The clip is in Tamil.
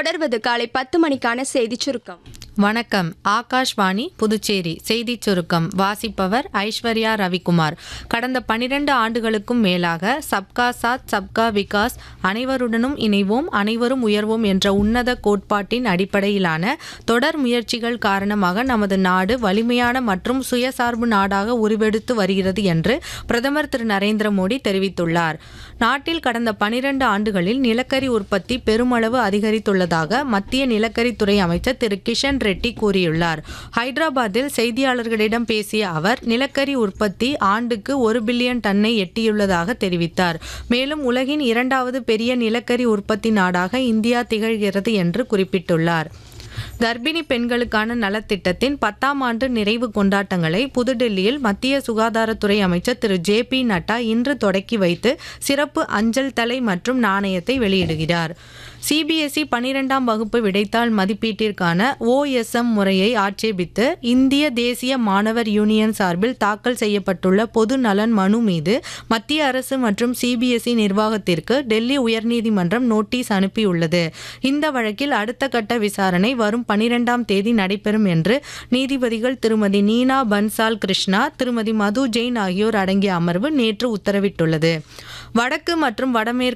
தொடர்வது காலை பத்து மணிக்கான செய்திச் சுருக்கம் வணக்கம் ஆகாஷ்வாணி புதுச்சேரி செய்திச் சுருக்கம் வாசிப்பவர் ஐஸ்வர்யா ரவிக்குமார் கடந்த பனிரெண்டு ஆண்டுகளுக்கும் மேலாக சப்கா சாத் சப்கா விகாஸ் அனைவருடனும் இணைவோம் அனைவரும் உயர்வோம் என்ற உன்னத கோட்பாட்டின் அடிப்படையிலான தொடர் முயற்சிகள் காரணமாக நமது நாடு வலிமையான மற்றும் சுயசார்பு நாடாக உருவெடுத்து வருகிறது என்று பிரதமர் திரு நரேந்திர மோடி தெரிவித்துள்ளார் நாட்டில் கடந்த பனிரெண்டு ஆண்டுகளில் நிலக்கரி உற்பத்தி பெருமளவு அதிகரித்துள்ளதாக மத்திய நிலக்கரித்துறை அமைச்சர் திரு கிஷன் ரெட்டி கூறியுள்ளார் ஹைதராபாத்தில் செய்தியாளர்களிடம் பேசிய அவர் நிலக்கரி உற்பத்தி ஆண்டுக்கு ஒரு பில்லியன் டன்னை எட்டியுள்ளதாக தெரிவித்தார் மேலும் உலகின் இரண்டாவது பெரிய நிலக்கரி உற்பத்தி நாடாக இந்தியா திகழ்கிறது என்று குறிப்பிட்டுள்ளார் கர்ப்பிணி பெண்களுக்கான நலத்திட்டத்தின் பத்தாம் ஆண்டு நிறைவு கொண்டாட்டங்களை புதுடெல்லியில் மத்திய சுகாதாரத்துறை அமைச்சர் திரு ஜே பி நட்டா இன்று தொடக்கி வைத்து சிறப்பு அஞ்சல் தலை மற்றும் நாணயத்தை வெளியிடுகிறார் சிபிஎஸ்இ பனிரெண்டாம் வகுப்பு விடைத்தாள் மதிப்பீட்டிற்கான ஓஎஸ்எம் முறையை ஆட்சேபித்து இந்திய தேசிய மாணவர் யூனியன் சார்பில் தாக்கல் செய்யப்பட்டுள்ள பொது நலன் மனு மீது மத்திய அரசு மற்றும் சிபிஎஸ்இ நிர்வாகத்திற்கு டெல்லி உயர்நீதிமன்றம் நோட்டீஸ் அனுப்பியுள்ளது இந்த வழக்கில் அடுத்த கட்ட விசாரணை வரும் பனிரெண்டாம் தேதி நடைபெறும் என்று நீதிபதிகள் திருமதி நீனா பன்சால் கிருஷ்ணா திருமதி மது ஜெயின் ஆகியோர் அடங்கிய அமர்வு நேற்று உத்தரவிட்டுள்ளது வடக்கு மற்றும் வடமேற்கு